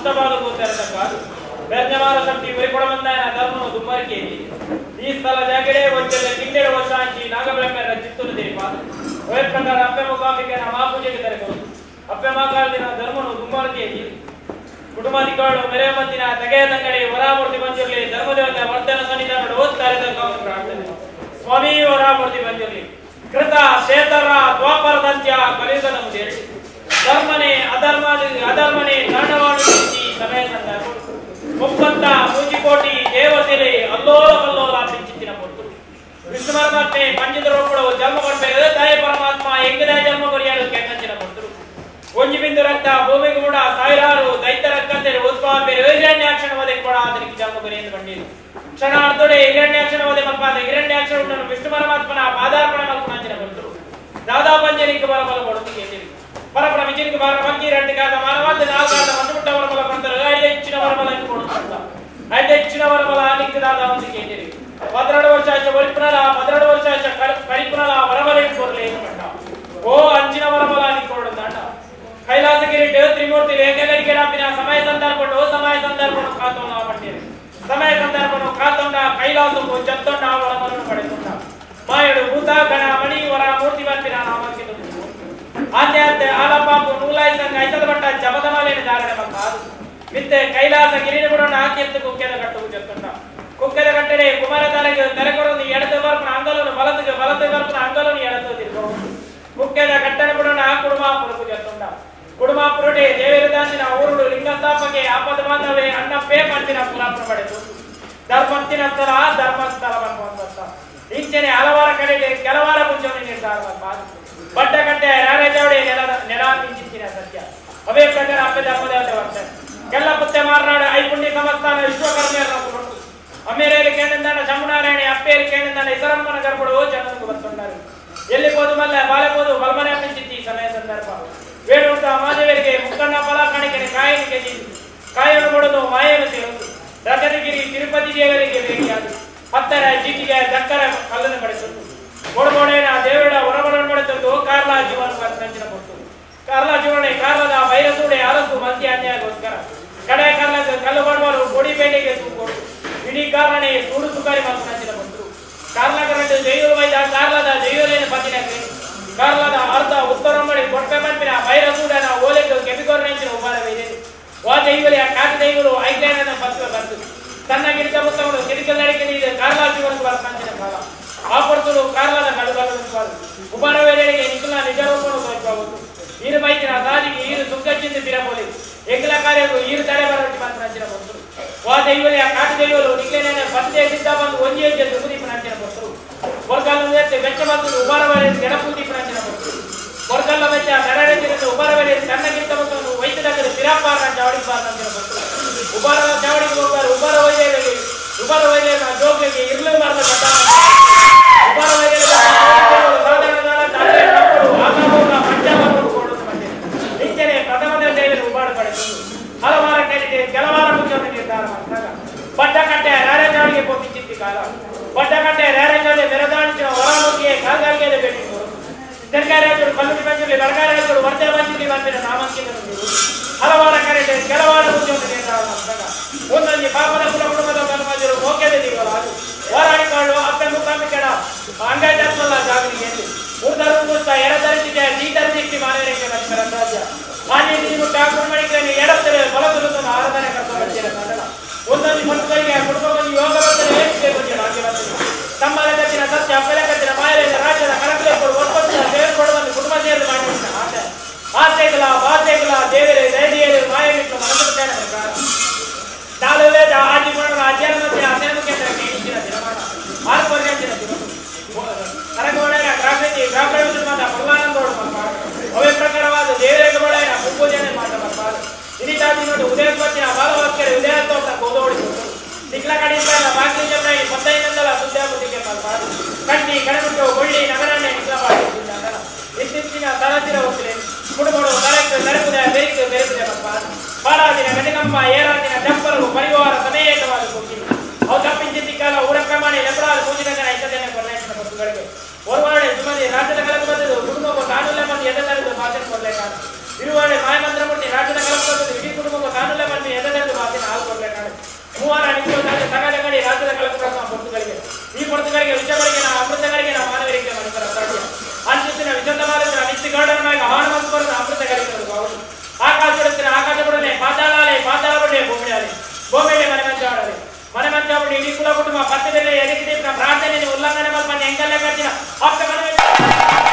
ಅಷ್ಟಬಾಲು ತೆರೆದ ಕಾದು ಬೆರ್ಜಮಾಲ ಶಕ್ತಿ ಬರಿಕೊಡಬಂದಾಯನ ಧರ್ಮನು ದುಮ್ಮರಿಕೆಯಲ್ಲಿ ಈ ಸ್ಥಳ ಜಾಗಡೆ ಒಚ್ಚೆಲ್ಲ ಕಿಂಡೆರ ವರ್ಷಾಂಚಿ ನಾಗಬೆಳಕರ ಚಿತ್ತೂರು ದೇಪ ಒಳ್ಳೆ ಪ್ರಕಾರ ಅಪ್ಪೆ ಮುಖಾಂಬಿಕೆನ ಮಾಪೂಜೆಗೆ ತೆರೆಗಳು ಅಪ್ಪೆ ಮಾಕಾಲದಿನ ಧರ್ಮನು ದುಮ್ಮರಿಕೆಯಲ್ಲಿ ಕುಟುಂಬಾಧಿಕಾರಿಗಳು ಮೆರೆ ಮತ್ತಿನ ತೆಗೆಯ ತಂಗಡಿ ವರಾಮೂರ್ತಿ ಬಂದಿರಲಿ ಧರ್ಮದೇವತೆ ವರ್ಧನ ಸನ್ನಿಧಾನ ಓದ್ತಾರೆ ಪ್ರಾರ್ಥನೆ ಸ್ವಾಮಿ ವರಾಮೂರ್ತಿ ಬಂದಿರಲಿ ಕೃತ ಸೇತರ ದ್ವಾಪರದಂತ್ಯ ಕಲಿಯುಗದ ಮುದೇಳಿ ಧರ್ಮನೆ ಅಧರ್ಮ ಅಧರ್ಮನೆ ದಂಡವಾಣಿ ಸಮಯ ಸಂದರ್ಭ ಮುಪ್ಪತ್ತ ಮೂಜಿಕೋಟಿ ದೇವತೆಲೆ ಅಲ್ಲೋಲ ಕಲ್ಲೋಲ ಪಿಂಚಿತ್ತಿನ ಕೊಟ್ಟು ವಿಷ್ಣು ಪರಮಾತ್ಮೆ ಪಂಚದರೊಬ್ಬಳು ಜನ್ಮ ಕೊಡ್ಬೇಕು ತಾಯಿ ಪರಮಾತ್ಮ ಹೆಂಗದ ಜನ್ಮ ಕೊರಿಯಲು ಕೆನ್ನಂಚಿನ ಕೊಟ್ಟರು ಒಂಜಿ ಬಿಂದು ರಕ್ತ ಭೂಮಿಗೆ ಕೂಡ ಸಾವಿರಾರು ದೈತ್ಯ ರಕ್ಕಂತೆ ಉತ್ಪಾದ ಹಿರಣ್ಯಾಕ್ಷಣ ವಧೆ ಕೂಡ ಅದಕ್ಕೆ ಜನ್ಮ ಕೊರಿಯೆಂದು ಬಂದಿರು ಕ್ಷಣಾರ್ಧೊಡೆ ಹಿರಣ್ಯಾಕ್ಷಣ ವಧೆ ಮಲ್ಪಾದ ಹಿರಣ್ಯಾಕ್ಷಣ ವಿಷ್ಣು ಪರಮಾತ್ಮನ ಪಾದಾರ್ಪಣ ಮಲ್ಪನಾಂಚಿನ ಕೊಟ್ಟರು ದಾದಾ ಪಂಜನಿಗೆ ಬರಬಲ ಕೊಡುತ್ತಿಗೆ ಎದ್ದಿರು ಪರಪರ ವಿಜಯನಿಗೆ ಬರ ಬಂಗಿ ರಂಟಿಗಾದ ಮಾನವಾದ ನಾಲ್ಕಾದ ಮಂದುಬಿಟ್ಟ ವರಬಲ ಬಂದರು ಐದು ಹೆಚ್ಚಿನ ವರಬಲ ಎಂದು ಕೊಡುತ್ತಿದ್ದ ಐದು ಹೆಚ್ಚಿನ ವರಬಲ ನಿಕ್ಕದಾದ ಒಂದಿಗೆ ಎದ್ದಿರು ಪದ್ರೆರಡು ವರ್ಷ ಆಚೆ ಒಳಿಪುನಲ ಪದ್ರೆರಡು ವರ್ಷ ಆಚೆ ಕರಿಪುನಲ ವರಬಲ ಇಟ್ಕೊರ್ಲಿ ಎಂದು ಕಂಡ ಓ ಅಂಚಿನ ವರಬಲ ನಿಕ್ಕೊಡು ದಂಡ ಕೈಲಾಸಗಿರಿ ತ್ರಿಮೂರ್ತಿ ಏಕಗರಿಗೆ ನಾಪಿನ ಸಮಯ ಸಂದರ್ಭ ಸಮಯ ಸಂದರ್ಭ ಕಾತೋಣ ಪಟ್ಟಿರಿ ಸಮಯ ಸಂದರ್ಭ ಕಾತೊಂಡ ಕೈಲಾಸವು ಜತ್ತೊಂಡ ವರವನ್ನು ಪಡೆದುಕೊಂಡ ಮಾಯಡು ಭೂತ ಗಣ ಮಣಿ ವರ ಮೂರ್ತಿ ಬಂತಿನ ನಾಮಕ್ಕೆ ಆದ್ಯಾತ್ಯ ಆಲಪಾಪು ನೂಲಾಯಿ ಸಂಘ ಐಸದ ಬಟ್ಟ ಜಪದ ಮಾಲೆಯ ಧಾರಣೆ ಬಂದಾದು ಮಿತ್ತೆ ಕೈಲಾಸ ಗಿರಿನ ಕೂಡ ಆಕೆತ್ತು ಕುಕ್ಕೆದ ಕಟ್ಟುವು ಜತ್ತೊಂಡ ಕುಕ್ಕೆದ ಕಟ್ಟಡೆ ಕುಮಾರ ತಲೆಗೆ ತೆರೆಕೊಡೊಂದು ಎಡದ ಬರ್ಪನ ಅಂಗಲನು ಬಲದಿಗೆ ಬಲದ ಬರ್ಪನ ಅಂಗಲನು ಎಡದ ತಿರುಗಬಹುದು ಮುಖ್ಯದ ಕಟ್ಟಡ ಬಿಡೋಣ ಕುಡುಮಾಪುರಕು ಜತ್ತೊಂಡ ಕುಡುಮಾಪುರಡೆ ದೇವರದಾಸಿನ ಊರುಡು ಲಿಂಗಸ್ಥಾಪಕ್ಕೆ ಆಪದ ಬಾಂಧವೇ ಅಣ್ಣ ಪೇ ಮಾಡ್ತಿನ ಪುರಾಪುರ ಪಡೆದು ಧರ್ಮತ್ತಿನ ಸ್ಥಳ ಧರ್ಮಸ್ಥಳ ಬಂದಂತ ಇಂಚನೆ ಹಲವಾರ ಕಡೆಗೆ ಕೆಲವಾರ ಮುಂಚೂಣಿ ನಿರ್ಧಾರ ಬಡ್ಡ ಕಟ್ಟೆ ರಾರೇಜಾವಡೆ ನೆಲ ನೆಲ ಮಿಂಚಿತ್ತಿನ ಸತ್ಯ ಅವೇ ಪ್ರಕಾರ ಅಪ್ಪೆ ಧರ್ಮದೇವತೆ ವರ್ತನೆ ಕೆಲ್ಲ ಪುತ್ತೆ ಮಾರನಾಡ ಐಪುಣ್ಯ ಸಮಸ್ಥಾನ ವಿಶ್ವಕರ್ಮಿಯರನ್ನು ಅಮ್ಮೇರೇಲಿ ಕೇಳಿಂದಾನ ಶಂಭುನಾರಾಯಣ ಅಪ್ಪೇರಿ ಕೇಳಿಂದಾನ ಇಸರಮ್ಮನ ಗರ್ಭಡು ಜನರಿಗೆ ಬರ್ತುಂಡಾರು ಎಲ್ಲಿ ಹೋದು ಮಲ್ಲ ಬಾಲೆ ಹೋದು ಬಲಮನೆ ಮಿಂಚಿತ್ತಿ ಈ ಸಮಯ ಸಂದರ್ಭ ವೇಣುಂಟ ಮಾದೇವರಿಗೆ ಮುಕ್ಕಣ್ಣ ಫಲ ಕಾಣಿಕೆನೆ ಕಾಯನಿಗೆ ಕಾಯನು ಕೊಡೋದು ಮಾಯನು ಸೇರುವುದು ರತನಗಿರಿ ತಿರುಪತಿ ದೇವರಿಗೆ ಭೇಟಿಯಾದು ಹತ್ತರ ಜಿಟಿಗೆ ದಕ್ಕರ ಕಲ್ಲನ್ನು ಪಡೆಸುವುದು ಕೊಡಬೋಡೇನ ದೇವರ ಹೊರಬರನ್ನು ಪಡೆದದ್ದು ಕಾರ್ಲಾ ಜೀವನ ನಂಚಿನ ಕೊಟ್ಟು ಕಾರ್ಲಾ ಜೀವನ ಕಾರ್ಲದ ಬೈರಸೂಡೆ ಅರಸು ಮಂದಿ ಅನ್ಯಾಯಗೋಸ್ಕರ ಕಡೆ ಕಾರ್ಲದ ಕಲ್ಲು ಬಡವರು ಕೊಡಿ ಬೇಟೆಗೆ ತೂಕೊಡು ಇಡೀ ಕಾರಣೆ ಸೂಡು ಸುಕಾರಿ ಮತ್ತು ನಂಚಿನ ಬಂದರು ಕಾರ್ಲಕರಂಡು ಜೈಯೂರು ವೈದ ಕಾರ್ಲದ ಜೈಯೂರಿನ ಪತ್ತಿನ ಕಾರ್ಲದ ಅರ್ಧ ಉತ್ತರ ಮಾಡಿ ಕೊಟ್ಟೆ ಮನ್ಪಿನ ಬೈರಸೂಡನ ಓಲೆಗೆ ಕೆಪಿಕೋರ್ ನೆಂಚಿನ ಉಪಾರವಿದೆ ವಾ ದೈವಲಿಯ ಕಾಟಿ ದೈವರು ಐಕ್ಯನ ಪತ್ರ ಬಂತು ತನ್ನ ಗಿಡದ ಮುತ್ತಗಳು ಕಿಡಿಕಲ್ ನಡಿಕೆ ಇದೆ ಕಾರ್ಲಾ ಜೀವನಕ್ಕೆ ಬರ್ತಂಚಿನ ಕಾಲ ಆಪರ್ತುಲು ಕಾರ್ಲದ ನಡುಬಲ್ಲ ಉಪಾರವೇರಿಗೆ ನಿಖಿಲ ನಿಜರೂಪನು ತೋರಿಸಬಹುದು ಈರು ಬೈಕಿನ ಸಾಜಿಗೆ ಈರು ಸುಗ್ಗಚ್ಚಿಂದ ಬಿರಬೋಲಿ ಎಂಗ್ಲ ಕಾರ್ಯಗಳು ಈರು ತಡೆ ಬರಟಿ ಮಾತನಾಚಿನ ಬಂತು ವಾ ದೈವಲಿಯ ಕಾಟಿ ದೈವರು ನಿಖಿಲೇನ ಪತ್ತೆ ಸಿದ್ಧ ಬಂದು ಒಂಜಿ ಹೆಜ್ಜೆ ದುಗುದೀಪ ನಂಚಿನ ಬಂತು ಕೊರ್ಗಾಲು ಎತ್ತೆ ಬೆಚ್ಚ ಬಂದು ಉಪಾರವೇರಿ ಕೆಡಪುದೀಪ ನಂಚಿನ ಬಂತು ಕೊರ್ಗಲ್ಲ ಬೆಚ್ಚ ನರಳಿಸಿದ ಉಪಾರವೇರಿ ತನ್ನಗಿಂತ ಮತ್ತು ವೈದ್ಯದಾಗ ಸಿರಾಪಾರ ಚಾವಡಿಪಾರ ನಂಚಿನ ಬಂತು ಉಪಾರದ ಚಾವಡಿಗೆ ಹೋಗುವ ಉಪಾರ ವೈದ್ಯರಿಗೆ ಉಪಾರ ವೈದ್ಯರ ಜೋಗಿಗೆ ಇರಲೇಬಾರದ ಕಟ್ಟ ಉಪಾರ ವೈದ್ಯರ ಸಾಧಾರಣ ದಾಳ ಮಕ್ಕಳು ಆಗಾಗ ಪಂಚಾಮೃತ ಕೊಡೋದು ಬಂದಿದೆ ನಿಂಚನೆ ಪ್ರಥಮ ದರ್ಜೆಯಲ್ಲಿ ಉಪಾಡ ಪಡೆದು ಹಲವಾರ ಕಡೆಗೆ ಕೆಲವಾರ ಮುಖ್ಯವನ್ನು ನಿರ್ಧಾರ ಮಾಡಿದಾಗ ಬಡ್ಡಕಟ್ಟೆ ರಾರೇಜಾಳಿಗೆ ಪೋಪಿಚ್ಚಿತ್ತಿ ಕಾಲ ಬಡ್ಡಕಟ್ಟೆ ರಾರೇಜಾಳಿ ಮೆರದಾಣಿಸಿನ ಹೊರಮುಖಿಗೆ ಕಾಲ್ಗಾಲಿಗೆ ಭೇಟಿ ಸರ್ಕಾರಗಳು ಕಲ್ಲುಡಿ ಬಂದಿರಲಿ ಬರ್ಗಾರಗಳು ವರ್ಧೆ ಬಂದಿರಲಿ ಬಂದಿರ ನಾಮಾಂಕಿತ ಬಂದಿರು ಹಲವಾರ ಕರೆಗೆ ಕೆಲವಾರ ಮುಖ್ಯವನ್ನು ನಿರ್ಧಾರ ಮಾಡಿದಾಗ ಒಂದೊಂದು ಪಾಪದ ಕುಲ ಕುಟುಂಬದ ಕರ್ಮಜರು ಮೋಕೆದ ದಿಗಲ ಅದು ಹೋರಾಡಿಕೊಂಡು ಅಪ್ಪ ಮುಖಾಂಬಿಕೆಡ ಅಂಗೈ ಧರ್ಮಲ್ಲ ಜಾಗರಿಗೆ ಮೂರ್ಧರು ಮುತ್ತ ಎಡಧರಿಸಿಗೆ ದೀತರಿಸಿ ಮಾನವರಿಗೆ ಲಕ್ಷ್ಮಣ ರಾಜ್ಯ ಮಾನ್ಯ ನೀವು ಠಾಕೂರ್ ಮಣಿಕರನ್ನು ಎಡತ್ತರೆ ಬಲಗುರುತನ್ನು ಆರಾಧನೆ ಕರ್ತವ್ಯ ಕನ್ನಡ ಒಂದೊಂದು ಮಕ್ಕಳಿಗೆ ಕುಟುಂಬವನ್ನು ಯೋಗ ಬಂದರೆ ಏಕೆ ಬಂದಿರ ಹಾಗೆ ಬಂದಿದೆ ತಮ್ಮ ಲಗತ್ತಿನ ಸತ್ಯ ಅಪ್ಪಲಗತ್ತಿನ ಮಾಯರಿಂದ ರಾಜ್ಯದ ಕಳಕಲೆ ಕೊಡು ಒಪ್ಪಂದ ಸೇರಿಕೊಳ್ಳುವಂತೆ ಕುಟುಂಬ ಸೇರಿದ ಮಾಡಿದ ಆಸೆ ಆಸೆಗಳ ಭಾಷೆಗಳ ದೇವರೇ ದೈಡಿಯರು ಮಾಯವಿಟ್ಟು ಮನಸ್ಸುತ್ತೇನೆ ನಾಲು ವೇದ ಆದಿಮಣ್ಣ ಅಧ್ಯಯನ ಮಧ್ಯೆ ಅಧ್ಯಯನ ಕೇಂದ್ರಕ್ಕೆ ಇಚ್ಚಿನ ದಿನಮಾನ ಆತ್ಮರ್ಯಂಚಿನ ದಿನ ಕರಗೋಳೆಯ ಗ್ರಾಫಿತಿ ಗ್ರಾಫಿಮದ ಪ್ರಧಾನಂದೋಡು ಮಲ್ಪಾಡು ಅವೇ ಪ್ರಕಾರವಾದ ದೇವರೇಗಳೆಯ ಪೂಜನೆ ಮಾಡ ಮಲ್ಪಾಡು ಇನಿತಾದಿ ನೋಡಿ ಉದಯಪತ್ತಿನ ಬಾಲವಾಕ್ಯರ ಉದಯತೋಟ ಗೋದೋಡಿಕೊಂಡು ಸಿಗ್ಲ ಕಡಿಯಿಂದ ಬಾಕಿ ಜನ ಪತ್ತೈನಂದಲ ಸುದ್ದಿಯಾಗುತ್ತಿಗೆ ಮಲ್ಪಾಡು ಕಟ್ಟಿ ಕಣಬಿಟ್ಟು ಗೊಳ್ಳಿ ನಗರನ್ನೇ ನಿಗ್ಲ ಮಾಡಿದ್ದಾರೆ ಇತ್ತೀಚಿನ ತರಚಿನ ಹೋಗ್ತಿದೆ ಕುಡುಗೋಡು ತರಕ್ಕೆ ತರಕುದ ಬೇರಿಕೆ ಬೇರಿಕೆ ಮಲ್ಪಾಡು ಬಾಲಾದಿನ ಗಣಿಗಮ್ಮ ಏರಾದಿನ ತೆಪ್ಪಲು ಪರಿವಾರ ಸಮೇತವಾದ ಹೋಗಿಲ್ಲ ಅವು ತಪ್ಪಿಂಚಿದ್ದ ಕಾಲ ಊರ ಪ್ರಮಾಣ ಎಬ್ಬರಾದ ಪೂಜಿನ ಐತದೇನೆ ಕೊರಲೇಶನ ಬಸ್ಸುಗಳಿಗೆ ಒರ್ವಾಡೆ ಸುಮದಿ ರಾಜ್ಯದ ಕಲಕ ಬಂದದ್ದು ಕುಟುಂಬಕ್ಕೂ ಕಾನೂಲೆ ಮಂದಿ ಎದೆ ತರೆದು ಭಾಷಣ ಕೊರಲೇಕಾದ ಇರುವಾಡೆ ಮಾಯಮಂತ್ರ ಮುಟ್ಟಿ ರಾಜ್ಯದ ಕಲಕ ಬಂದದ್ದು ಇಡೀ ಕುಟುಂಬಕ್ಕೂ ಕಾನೂಲೆ ಮಂದಿ ನೋಡಿ ಇಡೀ ಕುಲ ಕುಟುಂಬ ಪತ್ತೆ ಬೆಲೆ ಎದಕ್ಕೆ ಪ್ರಾರ್ಥನೆ ಉಲ್ಲಂಘನೆ ಮಲ್ಪನೆ ಎಂಕಲ್ಲೇ ಕಟ್ಟಿನ ಅಕ್ಕ ಮನವಿ